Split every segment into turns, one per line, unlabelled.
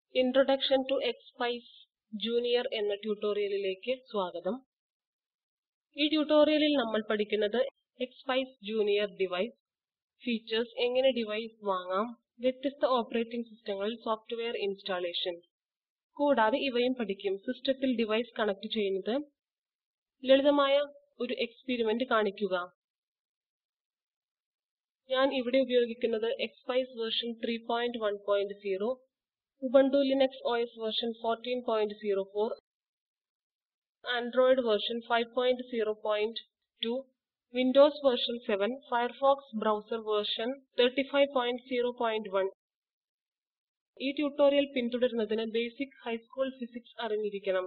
introduction to എക്സ്പൈസ് junior എന്ന ട്യൂട്ടോറിയലിലേക്ക് സ്വാഗതം ഈ ട്യൂട്ടോറിയലിൽ നമ്മൾ പഠിക്കുന്നത് എക്സ്പൈസ് ജൂനിയർ ഡിവൈസ് ഫീച്ചേഴ്സ് എങ്ങനെ ഡിവൈസ് വാങ്ങാം വ്യത്യസ്ത ഓപ്പറേറ്റിംഗ് സിസ്റ്റങ്ങളിൽ സോഫ്റ്റ്വെയർ ഇൻസ്റ്റാളേഷൻ കൂടാതെ ഇവയും പഠിക്കും സിസ്റ്റത്തിൽ ഡിവൈസ് കണക്ട് ചെയ്യുന്നത് ലളിതമായ ഒരു എക്സ്പെരിമെന്റ് കാണിക്കുക ഞാൻ ഇവിടെ ഉപയോഗിക്കുന്നത് ExpEYES version 3.1.0 Ubuntu Linux OS version 14.04 Android version 5.0.2 Windows version 7 Firefox browser version 35.0.1 ഈ ട്യൂട്ടോറിയൽ പിന്തുടരുന്നതിന് ബേസിക് ഹൈസ്കൂൾ ഫിസിക്സ് അറിഞ്ഞിരിക്കണം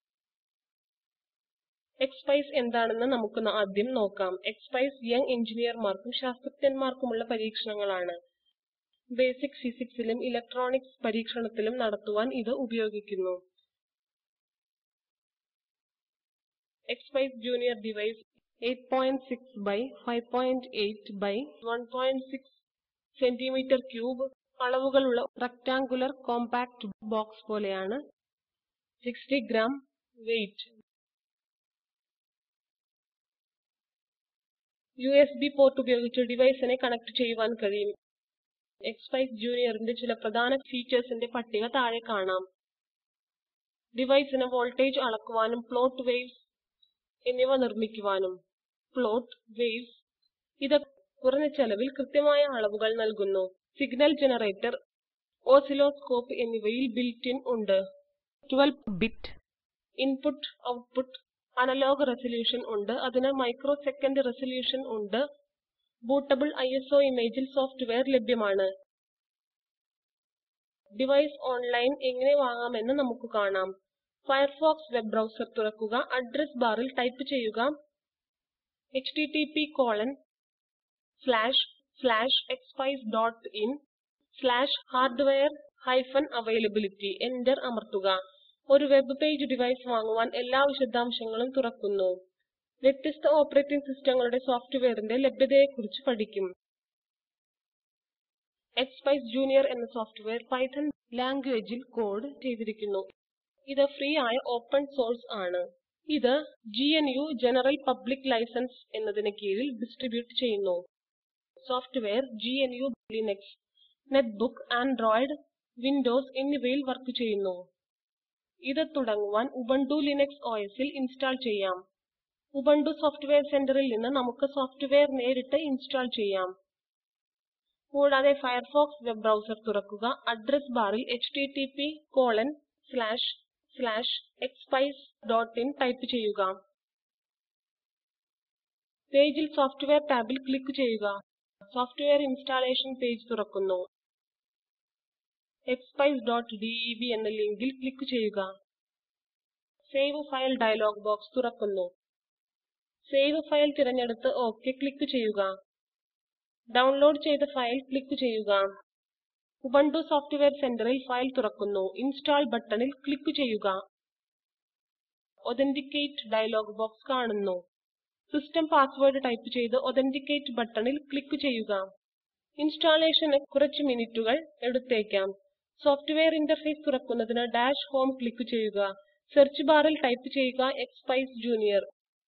എക്സ്പൈസ് എന്താണെന്ന് നമുക്ക് ആദ്യം നോക്കാം എക്സ്പൈസ് യങ് എഞ്ചിനീയർമാർക്കും ശാസ്ത്രജ്ഞന്മാർക്കുമുള്ള പരീക്ഷണങ്ങളാണ് ബേസിക് ഫിസിക്സിലും ഇലക്ട്രോണിക്സ് പരീക്ഷണത്തിലും നടത്തുവാൻ ഇത് ഉപയോഗിക്കുന്നു ExpEYES junior device 8.6 by 5.8 by 1.6 centimetre cube അളവുകളുള്ള റെക്ടാങ്കുലർ കോമ്പാക്ട് ബോക്സ് പോലെയാണ് 60 gram weight U S B port ഉപയോഗിച്ച് ഡിവൈസിനെ കണക്ട് ചെയ്യുവാൻ കഴിയും എക്സ്പൈസ് ജൂനിയറിന്റെ ചില പ്രധാന ഫീച്ചേഴ്സിന്റെ പട്ടിക താഴെ കാണാം ഡിവൈസിന് വോൾട്ടേജ് അളക്കുവാനും പ്ലോട്ട് വേവ്സ് എന്നിവ നിർമ്മിക്കുവാനും പ്ലോട്ട് വേവ്സ് ഇത് കുറഞ്ഞ ചെലവിൽ കൃത്യമായ അളവുകൾ നൽകുന്നു സിഗ്നൽ ജനറേറ്റർ ഓസിലോസ്കോപ്പ് എന്നിവയിൽ ബിൽറ്റ് ഇൻ ഉണ്ട് 12 bit input output analogue resolution ഉണ്ട് അതിന് മൈക്രോ സെക്കൻഡ് റെസല്യൂഷൻ ഉണ്ട് ബൂട്ടബിൾ ISO ഇമേജിൽ സോഫ്റ്റ്വെയർ ലഭ്യമാണ് ഡിവൈസ് ഓൺലൈൻ എങ്ങനെ വാങ്ങാമെന്ന് നമുക്ക് കാണാം ഫയർഫോക്സ് വെബ് ബ്രൗസർ തുറക്കുക അഡ്രസ് ബാറിൽ ടൈപ്പ് ചെയ്യുക http colon slash slash expeyes.in slash hardware hyphen availability enter അമർത്തുക ഒരു വെബ് പേജ് ഡിവൈസ് വാങ്ങുവാൻ എല്ലാ വിശദാംശങ്ങളും തുറക്കുന്നു വ്യത്യസ്ത ഓപ്പറേറ്റിംഗ് സിസ്റ്റങ്ങളുടെ സോഫ്റ്റ്വെയറിന്റെ ലഭ്യതയെക്കുറിച്ച് പഠിക്കും എക്സ്പൈസ് ജൂനിയർ എന്ന സോഫ്റ്റ്വെയർ പൈത്തൺ ലാംഗ്വേജിൽ കോഡ് ചെയ്തിരിക്കുന്നു ഇത് ഫ്രീ ആയ ഓപ്പൺ സോഴ്സ് ആണ് ഇത് GNU ജനറൽ പബ്ലിക് ലൈസൻസ് എന്നതിന് കീഴിൽ ഡിസ്ട്രിബ്യൂട്ട് ചെയ്യുന്നു software GNU Linux netbook Android Windows എന്നിവയിൽ വർക്ക് ചെയ്യുന്നു ഇത് തുടങ്ങുവാൻ ഉബുണ്ടു ലിനക്സ് OSൽ ഇൻസ്റ്റാൾ ചെയ്യാം ഉബുണ്ടു സോഫ്റ്റ്വെയർ സെന്ററിൽ നിന്ന് നമുക്ക് സോഫ്റ്റ്വെയർ നേരിട്ട് ഇൻസ്റ്റാൾ ചെയ്യാം കൂടാതെ ഫയർഫോക്സ് വെബ് ബ്രൗസർ തുറക്കുക അഡ്രസ് ബാറിൽ http colon slash slash expeyes.in type ചെയ്യുക പേജിൽ സോഫ്റ്റ്വെയർ ടാബിൽ ക്ലിക്ക് ചെയ്യുക സോഫ്റ്റ്വെയർ ഇൻസ്റ്റാളേഷൻ പേജ് തുറക്കുന്നു expeyes.deb എന്ന ലിങ്കിൽ ക്ലിക്ക് ചെയ്യുക സേവ് ഫയൽ ഡയലോഗ് ബോക്സ് തുറക്കുന്നു സേവ് ഫയൽ തിരഞ്ഞെടുത്ത് OK ക്ലിക്ക് ചെയ്യുക ഡൗൺലോഡ് ചെയ്ത ഫയൽ ക്ലിക്ക് ചെയ്യുക ഉബുണ്ടു സോഫ്റ്റ്വെയർ സെന്ററിൽ ഫയൽ തുറക്കുന്നു ഇൻസ്റ്റാൾ ബട്ടണിൽ ക്ലിക്ക് ചെയ്യുക ഒതന്റിക്കേറ്റ് ഡയലോഗ് ബോക്സ് കാണുന്നു സിസ്റ്റം പാസ്വേഡ് ടൈപ്പ് ചെയ്ത് ഒതന്റിക്കേറ്റ് ബട്ടണിൽ ക്ലിക്ക് ചെയ്യുക ഇൻസ്റ്റാളേഷന് കുറച്ച് മിനിറ്റുകൾ എടുത്തേക്കാം സോഫ്റ്റ്വെയർ ഇന്റർഫേസ് തുറക്കുന്നതിന് ഡാഷ് ഹോം ക്ലിക്ക് ചെയ്യുക സെർച്ച് ബാറിൽ ടൈപ്പ് ചെയ്യുക ExpEYES junior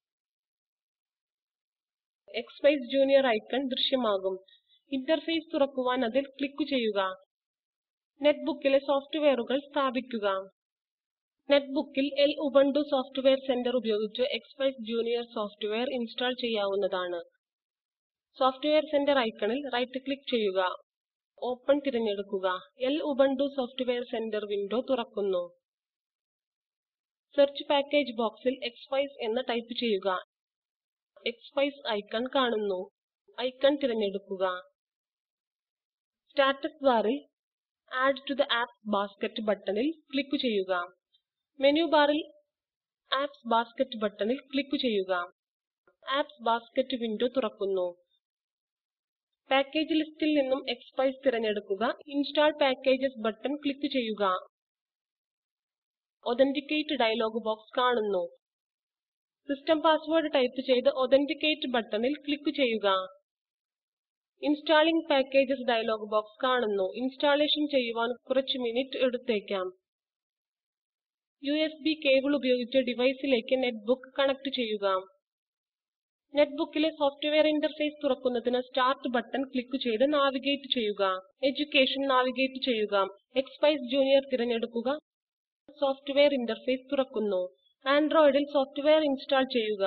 ExpEYES junior icon ദൃശ്യമാകും ഇന്റർഫേസ് തുറക്കുവാൻ അതിൽ ക്ലിക്ക് ചെയ്യുക നെറ്റ്ബുക്കിലെ സോഫ്റ്റ്വെയറുകൾ സ്ഥാപിക്കുക നെറ്റ്ബുക്കിൽ എൽ ഉബുണ്ടു സോഫ്റ്റ്വെയർ സെന്റർ ഉപയോഗിച്ച് എക്സ്പൈസ് ജൂനിയർ സോഫ്റ്റ്വെയർ ഇൻസ്റ്റാൾ ചെയ്യാവുന്നതാണ് സോഫ്റ്റ്വെയർ സെന്റർ ഐക്കണിൽ റൈറ്റ് ക്ലിക്ക് ചെയ്യുക ഓപ്പൺ തിരഞ്ഞെടുക്കുക Lubuntu software centre window തുറക്കുന്നു സെർച്ച് പാക്കേജ് ബോക്സിൽ എക്സ്പൈസ് എന്ന് ടൈപ്പ് ചെയ്യുക എക്സ്പൈസ് ഐക്കൺ കാണുന്നു ഐക്കൺ തിരഞ്ഞെടുക്കുക സ്റ്റാറ്റസ് ബാറിൽ add to the apps basket ബട്ടണിൽ ക്ലിക്ക് ചെയ്യുക മെനു ബാറിൽ ആപ്സ് ബാസ്ക്കറ്റ് ബട്ടണിൽ ക്ലിക്ക് ചെയ്യുക ആപ്സ് ബാസ്ക്കറ്റ് വിൻഡോ തുറക്കുന്നു പാക്കേജ് ലിസ്റ്റിൽ നിന്നും എക്സ്പൈസ് തിരഞ്ഞെടുക്കുക ഇൻസ്റ്റാൾ പാക്കേജസ് ബട്ടൺ ക്ലിക്ക് ചെയ്യുക ഒതന്റിക്കേറ്റ് ഡയലോഗ് ബോക്സ് കാണുന്നു സിസ്റ്റം പാസ്വേഡ് ടൈപ്പ് ചെയ്ത് ഒതന്റിക്കേറ്റ് ബട്ടണിൽ ക്ലിക്ക് ചെയ്യുക ഇൻസ്റ്റാളിംഗ് പാക്കേജസ് ഡയലോഗ് ബോക്സ് കാണുന്നു ഇൻസ്റ്റാളേഷൻ ചെയ്യുവാൻ കുറച്ച് മിനിറ്റ് എടുത്തേക്കാം യു എസ് ബി കേബിൾ ഉപയോഗിച്ച് ഡിവൈസിലേക്ക് നെറ്റ്ബുക്ക് കണക്ട് ചെയ്യുക നെറ്റ്ബുക്കിലെ സോഫ്റ്റ്വെയർ ഇന്റർഫേസ് തുറക്കുന്നതിന് സ്റ്റാർട്ട് ബട്ടൺ ക്ലിക്ക് ചെയ്ത് നാവിഗേറ്റ് ചെയ്യുക എഡ്യൂക്കേഷൻ നാവിഗേറ്റ് ചെയ്യുക എക്സ്പൈസ് ജൂനിയർ തിരഞ്ഞെടുക്കുക സോഫ്റ്റ്വെയർ ഇന്റർഫേസ് തുറക്കുന്നു ആൻഡ്രോയിഡിൽ സോഫ്റ്റ്വെയർ ഇൻസ്റ്റാൾ ചെയ്യുക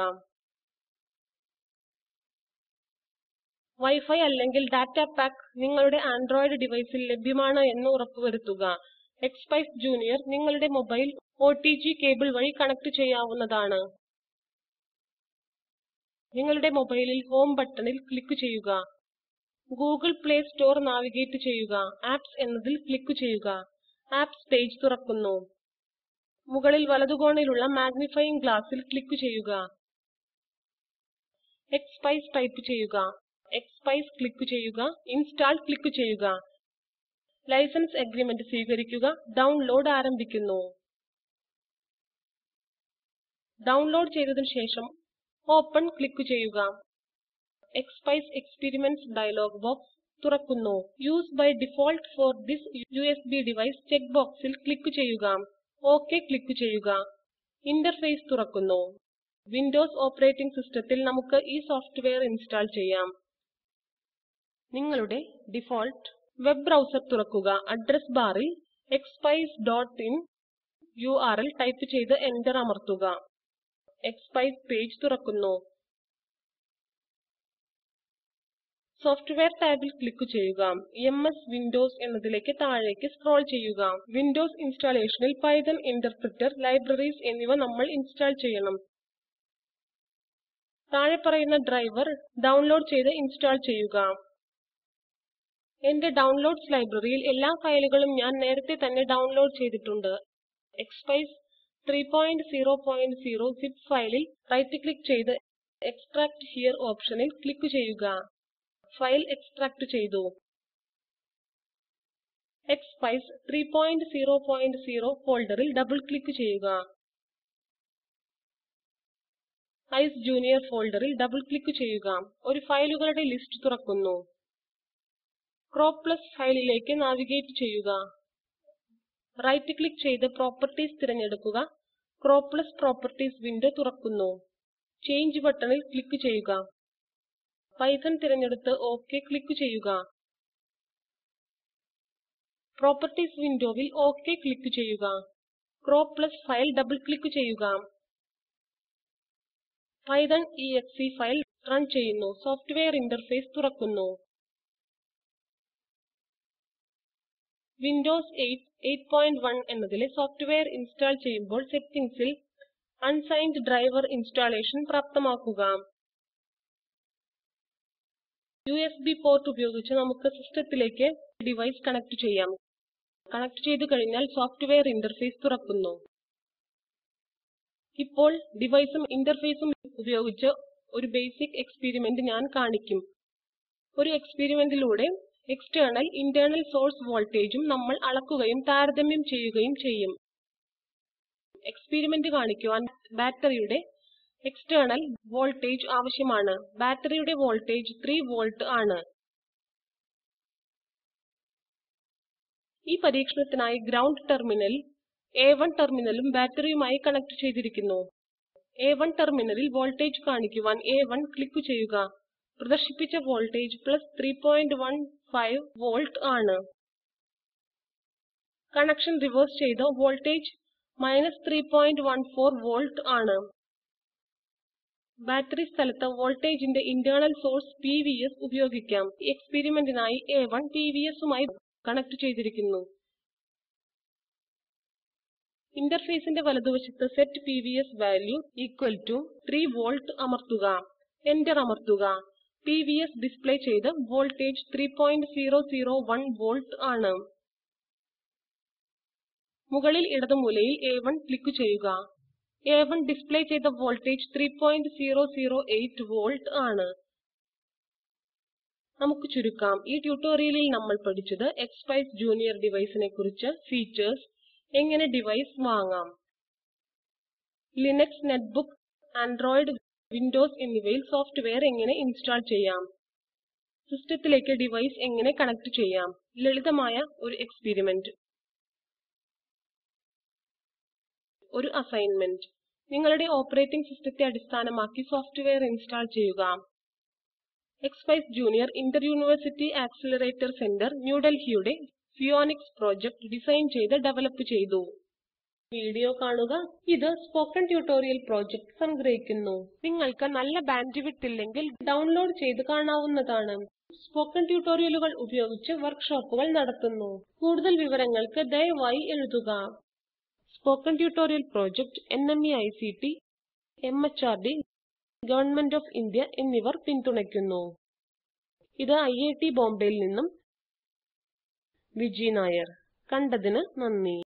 വൈഫൈ അല്ലെങ്കിൽ ഡാറ്റ പാക്ക് നിങ്ങളുടെ ആൻഡ്രോയിഡ് ഡിവൈസിൽ ലഭ്യമാണ് എന്ന് ഉറപ്പുവരുത്തുക എക്സ്പൈസ് ജൂനിയർ നിങ്ങളുടെ mobile O T G cable വഴി കണക്ട് ചെയ്യാവുന്നതാണ് നിങ്ങളുടെ മൊബൈലിൽ ഹോം ബട്ടണിൽ ക്ലിക്ക് ചെയ്യുക ഗൂഗിൾ പ്ലേ സ്റ്റോർ നാവിഗേറ്റ് ചെയ്യുക ആപ്സ് എന്നതിൽ ക്ലിക്ക് ചെയ്യുക ആപ്സ് പേജ് തുറക്കുന്നു മുകളിൽ വലതുകോണിലുള്ള മാഗ്നിഫയിംഗ് ഗ്ലാസിൽ ക്ലിക്ക് ചെയ്യുക എക്സ്പൈസ് ടൈപ്പ് ചെയ്യുക എക്സ്പൈസ് ക്ലിക്ക് ചെയ്യുക ഇൻസ്റ്റാൾ ക്ലിക്ക് ചെയ്യുക ലൈസൻസ് അഗ്രിമെന്റ് സ്വീകരിക്കുക ഡൗൺലോഡ് ആരംഭിക്കുന്നു ഡൗൺലോഡ് ചെയ്തതിനു ശേഷം ഓപ്പൺ ക്ലിക്ക് ചെയ്യുക എക്സ്പൈസ് എക്സ്പെരിമെന്റ്സ് ഡയലോഗ് ബോക്സ് തുറക്കുന്നു use by default for this USB device check ബോക്സിൽ ക്ലിക്ക് ചെയ്യുക ഓക്കെ ക്ലിക്ക് ചെയ്യുക ഇന്റർഫേസ് തുറക്കുന്നു വിൻഡോസ് ഓപ്പറേറ്റിംഗ് സിസ്റ്റത്തിൽ നമുക്ക് ഈ സോഫ്റ്റ്വെയർ ഇൻസ്റ്റാൾ ചെയ്യാം നിങ്ങളുടെ ഡിഫോൾട്ട് വെബ് ബ്രൗസർ തുറക്കുക അഡ്രസ് ബാറിൽ expeyes.in യുആർഎൽ ടൈപ്പ് ചെയ്ത് എന്റർ അമർത്തുക എക്സ്പൈസ് പേജ് തുറക്കുന്നു സോഫ്റ്റ്വെയർ ടാബിൽ ക്ലിക്ക് ചെയ്യുക എംഎസ് വിൻഡോസ് എന്നതിലേക്ക് താഴേക്ക് സ്ക്രോൾ ചെയ്യുക വിൻഡോസ് ഇൻസ്റ്റാളേഷനിൽ പൈത്തൺ ഇന്റർപ്രിറ്റർ ലൈബ്രറീസ് എന്നിവ നമ്മൾ ഇൻസ്റ്റാൾ ചെയ്യണം താഴെ പറയുന്ന ഡ്രൈവർ ഡൗൺലോഡ് ചെയ്ത് ഇൻസ്റ്റാൾ ചെയ്യുക എന്റെ ഡൗൺലോഡ്സ് ലൈബ്രറിയിൽ എല്ലാ ഫയലുകളും ഞാൻ നേരത്തെ തന്നെ ഡൗൺലോഡ് ചെയ്തിട്ടുണ്ട് എക്സ്പൈസ് 3.0.0 സിപ്പ് ഫയലിൽ റൈറ്റ് ക്ലിക്ക് ചെയ്ത് എക്സ്ട്രാക്ട് ഹിയർ ഓപ്ഷനിൽ ക്ലിക്ക് ചെയ്യുക ഫയൽ എക്സ്ട്രാക്ട് ചെയ്തു എക്സ്പൈസ് 3.0.0 ഫോൾഡറിൽ ഡബിൾ ക്ലിക്ക് ചെയ്യുക ഐസ് ജൂനിയർ ഫോൾഡറിൽ ഡബിൾ ക്ലിക്ക് ചെയ്യുക ഒരു ഫയലുകളുടെ ലിസ്റ്റ് തുറക്കുന്നു ക്രോപ്പ് പ്ലസ് ഫയലിലേക്ക് നാവിഗേറ്റ് ചെയ്യുക റൈറ്റ് ക്ലിക്ക് ചെയ്ത് പ്രോപ്പർട്ടീസ് തിരഞ്ഞെടുക്കുക ക്രോപ്പ് പ്ലസ് പ്രോപ്പർട്ടീസ് വിൻഡോ തുറക്കുന്നു ചേഞ്ച് ബട്ടണിൽ ക്ലിക്ക് ചെയ്യുക പൈത്തൺ തിരഞ്ഞെടുത്ത് ഓക്കെ ക്ലിക്ക് ചെയ്യുക പ്രോപ്പർട്ടീസ് വിൻഡോവിൽ ഓക്കെ ക്ലിക്ക് ചെയ്യുക crop plus file double click ചെയ്യുക പൈത്തൺ exe ഫയൽ റൺ ചെയ്യുന്നു സോഫ്റ്റ്വെയർ ഇന്റർഫേസ് തുറക്കുന്നു വിൻഡോസ് 8 8.1 എന്നതിലെ സോഫ്റ്റ്വെയർ ഇൻസ്റ്റാൾ ചെയ്യുമ്പോൾ സെറ്റിംഗ്സിൽ അൺസൈൻഡ് ഡ്രൈവർ ഇൻസ്റ്റാളേഷൻ പ്രാപ്തമാക്കുക യുഎസ്ബി പോർട്ട് ഉപയോഗിച്ച് നമുക്ക് സിസ്റ്റത്തിലേക്ക് ഡിവൈസ് കണക്ട് ചെയ്യാം കണക്ട് ചെയ്തു കഴിഞ്ഞാൽ സോഫ്റ്റ്വെയർ ഇന്റർഫേസ് തുറക്കുന്നു ഇപ്പോൾ ഡിവൈസും ഇന്റർഫേസും ഉപയോഗിച്ച് ഒരു ബേസിക് എക്സ്പെരിമെന്റ് ഞാൻ കാണിക്കും ഒരു എക്സ്പെരിമെന്റിലൂടെ എക്സ്റ്റേണൽ ഇന്റേണൽ സോഴ്സ് വോൾട്ടേജും നമ്മൾ അളക്കുകയും താരതമ്യം ചെയ്യുകയും ചെയ്യും എക്സ്പെരിമെന്റ് കാണിക്കുവാൻ ബാറ്ററിയുടെ എക്സ്റ്റേണൽ വോൾട്ടേജ് ആവശ്യമാണ് ബാറ്ററിയുടെ വോൾട്ടേജ് 3 വോൾട്ട് ആണ് ഈ പരീക്ഷണത്തിനായി ഗ്രൌണ്ട് ടെർമിനൽ A1 ടെർമിനലും ബാറ്ററിയുമായി കണക്ട് ചെയ്തിരിക്കുന്നു A1 ടെർമിനലിൽ വോൾട്ടേജ് കാണിക്കുവാൻ A1 ക്ലിക്ക് ചെയ്യുക പ്രദർശിപ്പിച്ച വോൾട്ടേജ് 3.15 വോൾട്ട് ആണ് കണക്ഷൻ റിവേഴ്സ് ചെയ്ത് വോൾട്ടേജ് 3.14 വോൾട്ട് ആണ് ബാറ്ററി സ്ഥലത്ത് വോൾട്ടേജിന്റെ ഇന്റേണൽ സോഴ്സ് PVS ഉപയോഗിക്കാം ഈ എക്സ്പെരിമെന്റിനായി A1 PVSുമായി കണക്ട് ചെയ്തിരിക്കുന്നു ഇന്റർഫേസിന്റെ വലതുവശത്ത് set PVS value equal to 3 volt അമർത്തുക എന്റർ അമർത്തുക പിവിഎസ് ഡിസ്പ്ലേ ചെയ്ത് വോൾട്ടേജ് 3.001 വോൾട്ട് ആണ് മുകളിൽ ഇടതുമൂലയിൽ A1 ക്ലിക്ക് ചെയ്യുക A1 ഡിസ്പ്ലേ ചെയ്ത വോൾട്ടേജ് 3.008 വോൾട്ട് ആണ് നമുക്ക് ചുരുക്കാം ഈ ട്യൂട്ടോറിയലിൽ നമ്മൾ പഠിച്ചത് എക്സ്പൈസ് ജൂനിയർ ഡിവൈസിനെ കുറിച്ച് ഫീച്ചേഴ്സ് എങ്ങനെ ഡിവൈസ് വാങ്ങാം ലിനക്സ് നെറ്റ്ബുക്ക് ആൻഡ്രോയിഡ് വിൻഡോസ് എന്നിവയിൽ സോഫ്റ്റ്വെയർ എങ്ങനെ ഇൻസ്റ്റാൾ ചെയ്യാം സിസ്റ്റത്തിലേക്ക് ഡിവൈസ് എങ്ങനെ കണക്ട് ചെയ്യാം ലളിതമായ ഒരു എക്സ്പെരിമെന്റ് ഒരു അസൈൻമെന്റ് നിങ്ങളുടെ ഓപ്പറേറ്റിംഗ് സിസ്റ്റത്തെ അടിസ്ഥാനമാക്കി സോഫ്റ്റ്വെയർ ഇൻസ്റ്റാൾ ചെയ്യുക ExpEYES junior inter university accelerator centre ന്യൂഡൽഹിയുടെ ഫിയോണിക്സ് പ്രോജക്റ്റ് ഡിസൈൻ ചെയ്ത് ഡെവലപ്പ് ചെയ്തു വീഡിയോ കാണുക ഇത് സ്പോക്കൺ ട്യൂട്ടോറിയൽ പ്രോജക്റ്റ് സംഗ്രഹിക്കുന്നു നിങ്ങൾക്ക് നല്ല ബാൻഡ്വിഡ്ത്ത് ഇല്ലെങ്കിൽ ഡൗൺലോഡ് ചെയ്ത് കാണാവുന്നതാണ് സ്പോക്കൺ ട്യൂട്ടോറിയലുകൾ ഉപയോഗിച്ച് വർക്ക്ഷോപ്പുകൾ നടത്തുന്നു കൂടുതൽ വിവരങ്ങൾക്ക് ദയവായി എഴുതുക spoken tutorial project NMEICT MHRD government of India എന്നിവർ പിന്തുണയ്ക്കുന്നു ഇത് ഐറ്റ് ബോംബെയിൽ നിന്നും വിജി നായർ കണ്ടതിന് നന്ദി